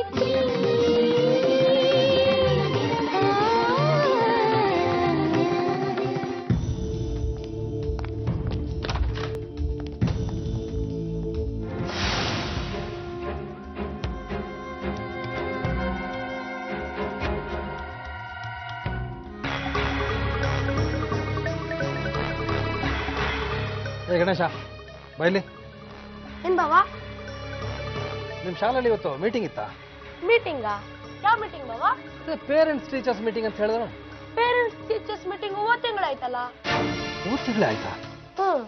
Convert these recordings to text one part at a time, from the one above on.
ಏ ಗಣೇಶ ಬೈಲಿ ಏನ್ ಬಾವಾ ನಿಮ್ಮ ಶಾಲೆಯಲ್ಲಿ ಇವತ್ತು ಮೀಟಿಂಗ್ ಇತ್ತಾ ಮೀಟಿಂಗಾ ಯಾವ ಮೀಟಿಂಗ್ ಬಾವಾ ಪೇರೆಂಟ್ಸ್ ಟೀಚರ್ಸ್ ಮೀಟಿಂಗ್ ಅಂತ ಹೇಳಿದ್ರು ಪೇರೆಂಟ್ಸ್ ಟೀಚರ್ಸ್ ಮೀಟಿಂಗ್ ಮೂವತ್ತು ತಿಂಗಳಾಯ್ತಲ್ಲ ಮೂರು ತಿಂಗಳೇ ಆಯ್ತಾ ಹ್ಮ್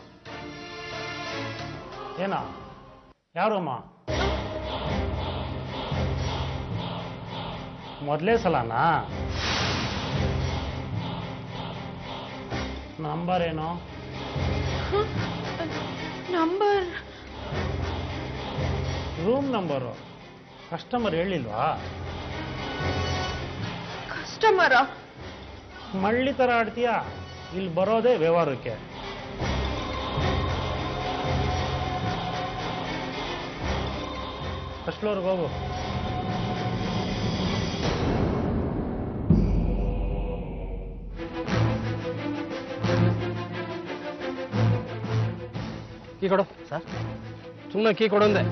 ಏನಾ ಯಾರು ಅಮ್ಮ ಮೊದಲೇ ಸಲನಾ ನಂಬರ್ ಏನು ನಂಬರ್ ರೂಮ್ ನಂಬರು ಕಸ್ಟಮರ್ ಹೇಳಿಲ್ವಾ ಕಸ್ಟಮರ ಮಳ್ಳಿ ಥರ ಆಡ್ತೀಯಾ ಇಲ್ಲಿ ಬರೋದೇ ವ್ಯವಹಾರಕ್ಕೆ ಫಸ್ಟ್ ಫ್ಲೋರ್ಗೆ ಹೋಗು ಕೀ ಕೊಡು ಸರ್ ಸುಮ್ಮನೆ ಕೀ ಕೊಡೊಂದೆ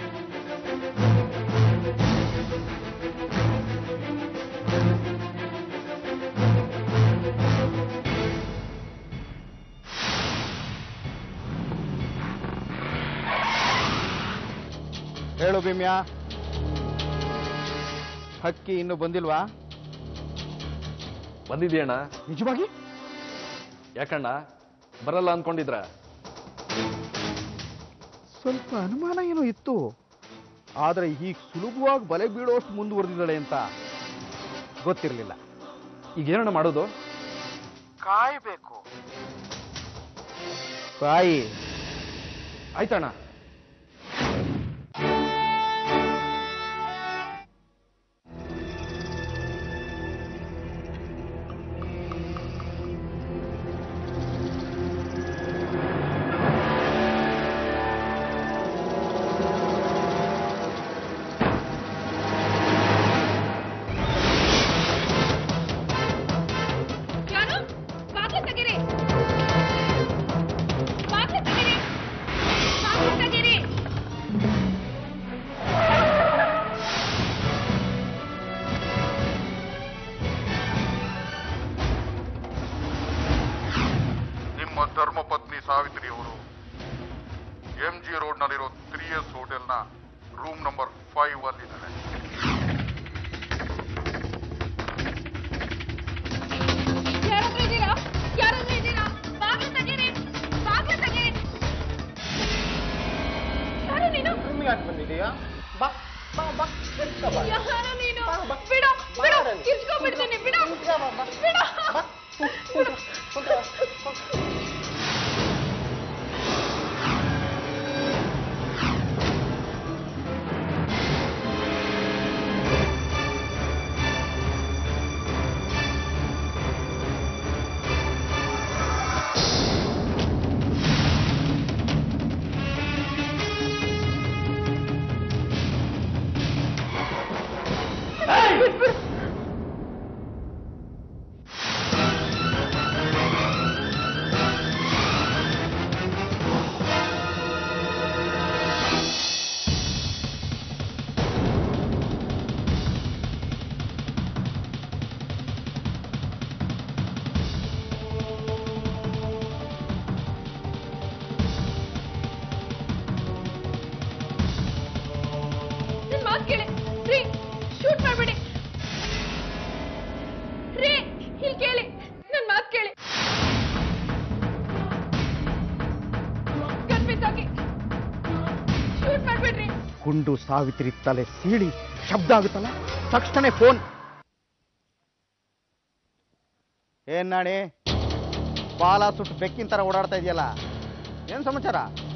ಹೇಳು ಭೀಮ್ಯಾ ಹಕ್ಕಿ ಇನ್ನು ಬಂದಿಲ್ವಾ ಬಂದಿದ್ಯಣ್ಣ ನಿಜವಾಗಿ ಯಾಕಣ್ಣ ಬರಲ್ಲ ಅನ್ಕೊಂಡಿದ್ರ ಸ್ವಲ್ಪ ಅನುಮಾನ ಏನೋ ಇತ್ತು ಆದರೆ ಹೀಗೆ ಸುಲಭವಾಗಿ ಬಲೆ ಬೀಳೋಷ್ಟು ಮುಂದುವರೆದಿದ್ದಾಳೆ ಅಂತ ಗೊತ್ತಿರಲಿಲ್ಲ ಈಗ ಏನಣ್ಣ ಮಾಡೋದು ಕಾಯಬೇಕು ಕಾಯಿ ಆಯ್ತಣ್ಣ ಯಾರು ಬಾಗಿಲು ತೆಗೀರಿ ಬಾಗಿಲು ತೆಗೀರಿ ಬಾಗಿಲು ತೆಗೀರಿ ನಿಮ್ಮ ಧರ್ಮಪತ್ನಿ ಸಾವಿತ್ರಿ ಅವರು ಎಂ ಜಿ ರೋಡ್ನಲ್ಲಿರೋ ತ್ರೀ ಎಸ್ ಹೋಟೆಲ್ನ ರೂಮ್ ನಂಬರ್ ಫೈವ್ ಅಲ್ಲಿದ್ದಾರೆ ಯಾರಾದ್ರೂ ಇದ್ದೀರಾ ಯಾರಾದ್ರೂ ಇದ್ದೀರಾ ಬಾಗಿಲು ತೆಗೀರಿ ಬಾಗಿಲು ತೆಗೀರಿ ಯಾರು ನೀನು ಬಂದಿದೆಯಾ ಬಾ ಬಾ ಬಾ ಯಾರು ನೀನು ಬಿಡು ಬಿಡು ಕಿರ್ಚ್ಕೊಂಡ್ಬಿಡ್ತೀನಿ ಬಿಡು ಬಿಡು ನನ್ ಮಾತ್ ಕೇಳಿ ರೀ ಶೂಟ್ ಮಾಡ್ಬೇಡಿ ರೀ ಇಲ್ಲಿ ಕೇಳಿ ನನ್ ಮಾತ್ ಕೇಳಿ ಗನ್ ಬಿದ್ದೋಗಿ ಶೂಟ್ ಮಾಡ್ಬೇಡ್ರಿ ಗುಂಡು ಸಾವಿತ್ರಿ ತಲೆ ಸೀಳಿ ಶಬ್ದ ಆಗುತ್ತಲ್ಲ ತಕ್ಷಣ ಫೋನ್ ಏನ್ ನಾಣಿ ಬಾಲ ಸುಟ್ಟು ಬೆಕ್ಕಿನ ತರ ಓಡಾಡ್ತಾ ಇದೆಯಲ್ಲ ಏನ್ ಸಮಾಚಾರ